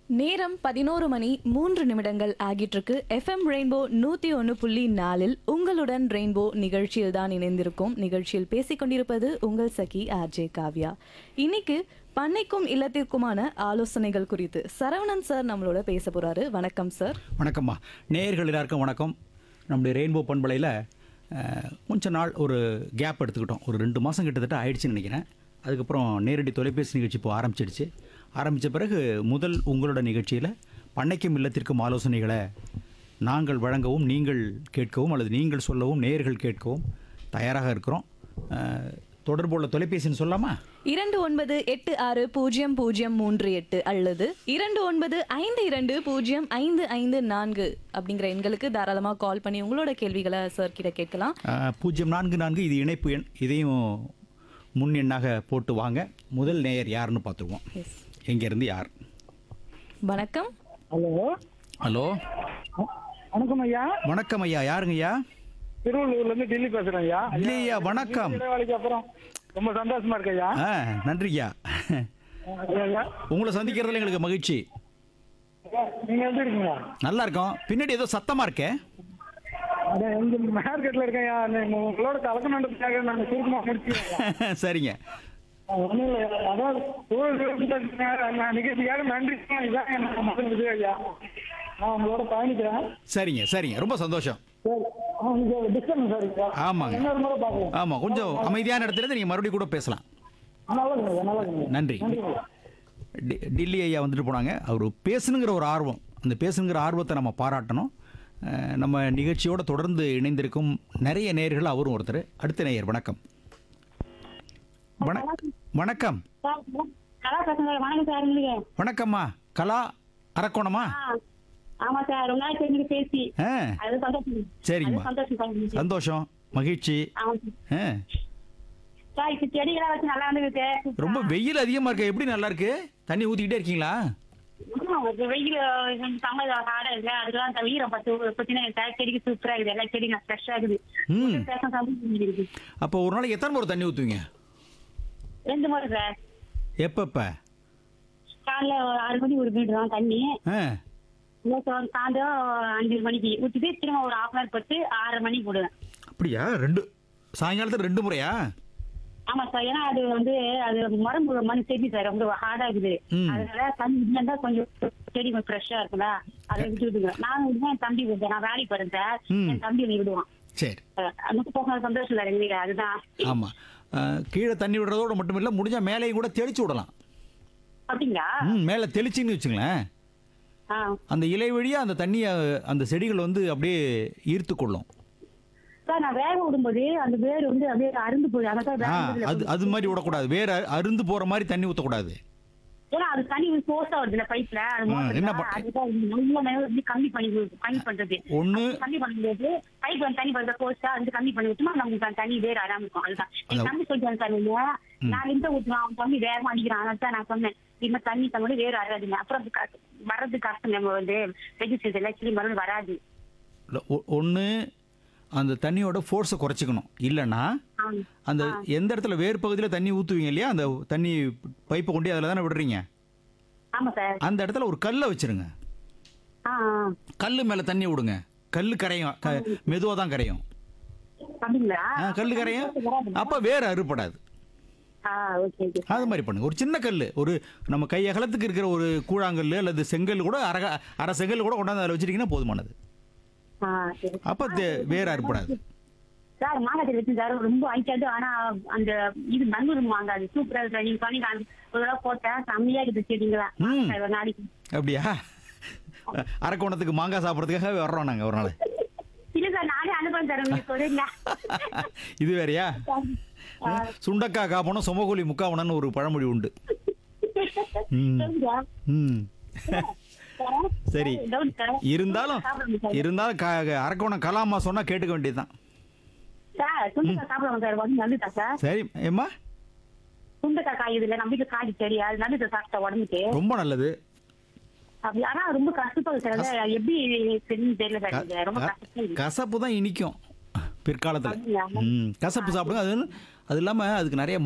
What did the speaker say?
நேரம் பதினோரு மணி மூன்று நிமிடங்கள் ஆகிட்டு இருக்கு எஃப்எம் ரெயின்போ நூத்தி ஒன்று புள்ளி நாலில் உங்களுடன் ரெயின்போ நிகழ்ச்சியில் தான் இணைந்திருக்கும் நிகழ்ச்சியில் பேசிக் கொண்டிருப்பது உங்கள் சகி ஆர்ஜே காவ்யா இன்னைக்கு பண்ணைக்கும் இல்லத்திற்குமான ஆலோசனைகள் குறித்து சரவணன் சார் நம்மளோட பேச போறாரு வணக்கம் சார் வணக்கம்மா நேயர்கள் எல்லாருக்கும் வணக்கம் நம்முடைய ரெயின்போ பண்பலையில் கொஞ்ச நாள் ஒரு கேப் எடுத்துக்கிட்டோம் ஒரு ரெண்டு மாதம் கிட்டத்தட்ட ஆயிடுச்சுன்னு நினைக்கிறேன் அதுக்கப்புறம் நேரடி தொலைபேசி நிகழ்ச்சி இப்போ ஆரம்பிச்சிடுச்சு ஆரம்பித்த பிறகு முதல் உங்களோட நிகழ்ச்சியில் பண்ணைக்கும் இல்லத்திற்கும் ஆலோசனைகளை நாங்கள் வழங்கவும் நீங்கள் கேட்கவும் அல்லது நீங்கள் சொல்லவும் நேயர்கள் கேட்கவும் தயாராக இருக்கிறோம் அஹ், தொடர்பு உள்ள தொலைபேசின்னு சொல்லாமா இரண்டு ஒன்பது எட்டு ஆறு பூஜ்ஜியம் பூஜ்ஜியம் மூன்று எட்டு அல்லது இரண்டு ஒன்பது ஐந்து இரண்டு பூஜ்ஜியம் ஐந்து ஐந்து நான்கு அப்படிங்கிற எண்களுக்கு தாராளமாக கால் பண்ணி உங்களோட கேள்விகளை சார் கிட்ட கேட்கலாம் அஹ், பூஜ்ஜியம் நான்கு நான்கு இது இணைப்பு எண் இதையும் முன் எண்ணாக போட்டு வாங்க முதல் நேயர் யாருன்னு பார்த்துருவோம் எஸ் எங்கேருந்து யார் வணக்கம் ஹலோ ஹலோ வணக்கம் ஐயா வணக்கம் ஐயா யாருங்க ஐயா திருவள்ளூர்ல இருந்து டெல்லி பேசுறேன் ஐயா இல்லையா வணக்கம் இடைவேளைக்கு அப்புறம் ரொம்ப சந்தோஷமா இருக்கு ஐயா ஆ நன்றியா ஐயா, ஐயா உங்களை சந்திக்கிறதுல எங்களுக்கு மகிழ்ச்சி ஐயா, நீங்க எப்படி இருக்கீங்க நல்லா இருக்கோம் பின்னாடி ஏதோ சத்தமா இருக்கே அதான் எங்க மார்க்கெட்ல இருக்கேன் ஐயா நீங்க உங்களோட கலக்கணுன்றதுக்காக நாங்க சுருக்கமா முடிச்சுக்கோங்க சரிங்க ஒன்றும் இல்லை அதாவது ஊழல் நான் நிகழ்ச்சிக்காக நன்றி இதான் எனக்கு முதல் விஜய் ஐயா நான் உங்களோட பயணிக்கிறேன் சரிங்க சரிங்க ரொம்ப சந்தோஷம் சரி நீங்க டிஸ்டர்பன்ஸ் சார் ஆமாங்க. இன்னொரு முறை பார்க்கலாம் ஆமாம் கொஞ்சம் அமைதியான இடத்துல இருந்து நீங்கள் மறுபடியும் கூட பேசலாம் நல்லா இருக்குங்க ஐயா, நல்லா இருக்குங்க நன்றி நன்றி ஐயா. டி- டில்லி ஐயா வந்துட்டு போனாங்க அவர் பேசணுங்கிற ஒரு ஆர்வம் அந்த பேசணுங்கிற ஆர்வத்தை நம்ம பாராட்டணும் அஹ், நம்ம நிகழ்ச்சியோட தொடர்ந்து இணைந்திருக்கும் நிறைய நேயர்கள் அவரும் ஒருத்தர் அடுத்த நேயர் வணக்கம் வண வணக்கம் சார், கலா பசங்க வணக்கம் சார் உங்களுக்கு வணக்கம்மா கலா அரக்கோணமா ஆ, ஆமா சார் ரொம்ப நாள் தெரிஞ்சு பேசி ஆ அது சந்தோஷம் சரிங்கம்மா. அது சந்தோஷம் சார் உங்களுக்கு. சந்தோஷம் மகிழ்ச்சி ஆமா சார். ஆ சார் இப்ப செடிகளா வச்சு நல்லா வந்துருக்கு ரொம்ப வெயில் அதிகமாக இருக்கு எப்படி நல்லா இருக்கு தண்ணி ஊற்றிக்கிட்டே இருக்கீங்களா வெயில் கொஞ்சம் சம்மர் ஹார்டா இருக்கு அதுக்கெல்லாம் அந்த ஈரம் பத்து பத்தினா சார் செடிக்கு சூப்பரா இருக்குது எல்லா செடியும் ஃப்ரெஷ்ஷா இருக்குது ம். பேச சந்தோஷம் இருக்கு அப்போ ஒரு நாளைக்கு எத்தனை முறை தண்ணி ஊற்றுவீங்க ரெண்டு முறை சார் எப்பப்போ காலைல ஒரு ஆறு மணி ஒரு மீட்டர் தான் தண்ணி ஆ இல்லை சார் சாயந்தரம் அஞ்சு மணிக்கு ஊற்றிட்டு திரும்ப ஒரு ஹாஃப் அன் போட்டு ஆறு மணிக்கு போடுவேன் அப்படியா ரெண்டு சாயங்காலத்தில் ரெண்டு முறையா ஆமா சார் ஏன்னா அது வந்து அது மரம்பு மண் செடி சார் ரொம்ப ஹார்டா இருக்குது ம். அதனால தண்ணி இருந்தா கொஞ்சம் செடி கொஞ்சம் ஃப்ரெஷ்ஷா இருக்குதா அதை விட்டு விடுங்க நான் விடுவேன் என் தம்பி விடுவேன் நான் வேலைக்கு போறேன் சார் ம். என் தம்பி என்னை விடுவான் சரி அதுக்கு போக சந்தோஷம் இல்லை எங்களுக்கு அதுதான் ஆமாம் கீழே தண்ணி விடுறதோட மட்டும் இல்லை முடிஞ்சால் மேலேயும் கூட தெளிச்சு விடலாம் அப்படிங்களா ம் மேலே தெளிச்சின்னு வச்சுங்களேன் ஆ அந்த இலை வழியாக அந்த தண்ணியை அந்த செடிகள் வந்து அப்படியே ஈர்த்து கொள்ளும் சார் நான் வேக விடும்போது அந்த வேர் வந்து அப்படியே அருந்து போகுது அதான் சார் ஆ வேக விடுறதுல அது அது மாதிரி விடக்கூடாது வேற அருந்து போகிற மாதிரி தண்ணி ஊற்றக்கூடாது ஏன்னா அது தண்ணி ஃபோர்ஸா வருதுல பைப்ல அது ஆ, மோட்டர்ல, என்ன பண்- அதுதான் நல்ல நேரம் வந்து கம்மி பண்ணி விடு- கம்மி பண்றது ஒன்று கம்மி பண்ணும்போது பைப் வந்து தண்ணி பண்ற ஃபோர்ஸா வந்து கம்மி பண்ணி விட்டுமா நமக்கு அந்த தண்ணி வேற ஆராம இருக்கும் அதுதான் என் தம்பி சொல்லிட்டாங்க சார் நீங்க நான் இந்த ஊற்றுவான் அவன் தம்பி வேகமா அடிக்கிறான் அதான் சார் நான் சொன்னேன் இந்த தண்ணி தம்பி வேற வராதுங்க அப்புறம் அது க- வர்றது கஷ்டம் நம்ம வந்து ரெஜிஸ்டர் ஆக்சுவலி மருந்து வராது ஒன்று அந்த தண்ணியோட ஃபோர்ஸை குறைச்சிக்கணும் இல்லைன்னா ஆ. அந்த எந்த இடத்துல வேறு பகுதியில் தண்ணி ஊற்றுவீங்க இல்லையா அந்த தண்ணி பைப்பை கொண்டு அதில் தானே விடுறீங்க ஆமா சார் அந்த இடத்துல ஒரு கல்லை வச்சிருங்க ஆ ஆ. கல் மேலே தண்ணி விடுங்க கல் கரையும் க மெதுவாக தான் கரையும் அப்படிங்களா ஆ, கல் கரையும் அப்போ வேறு அறுபடாது ஆ ஓகே ஓகே அது மாதிரி பண்ணுங்க ஒரு சின்ன கல் ஒரு நம்ம கை அகலத்துக்கு இருக்கிற ஒரு கூழாங்கல் அல்லது செங்கல் கூட அரை அரை செங்கல் கூட கொண்டாந்து அதில் வச்சிட்டிங்கன்னா போதுமானது ஆ சரி அப்போ வேறு அறுபடாது சார் மாங்காய் வச்சு சார் ரொம்ப ஆயிட்டாது ஆனா அந்த இது மண்ணூர் மாங்காய் அது சூப்பரா இருக்கு நீங்க சொன்னீங்க அந்த ஒரு தடவை போட்டேன் செம்மையா இருக்குது செடிங்களா ம். ஒரு நாளைக்கு அப்படியா அரக்கோணத்துக்கு மாங்காய் சாப்பிட்றதுக்காக வர்றோம் நாங்கள் ஒரு நாள் இல்ல சார் நானே அனுப்புறேன் சார் உங்களுக்கு சொல்லுங்க இது வேறயா சுண்டக்காய் காப்பணும் சொமகோலி முக்காவணன்னு ஒரு பழமொழி உண்டு ம். ம் சரி இருந்தாலும் இருந்தாலும் க- அரக்கோணம் கலாமா சொன்னா கேட்டுக்க வேண்டியதுதான் சார் சுண்டக்காய் சாப்பிடுவோம் சார் உடம்பு நல்லதா சார் சரி ஏம்மா சுண்டக்காய் காய் இதுல நம்ம வீட்டுல காய் செடி அது நல்லது சாப்பிட்டா உடம்புக்கு ரொம்ப நல்லது அப்படி ஆனா ரொம்ப கஷ்டப்படும் சார் அது எப்படி தெரியும் தெரியல சார் இது ரொம்ப க- கஷ்டம் கசப்பு தான் இனிக்கும் பிற்காலத்தில் அப்படியா? ம் கசப்பு சாப்பிடுங்க அது அது இல்லாமல் அதுக்கு நிறைய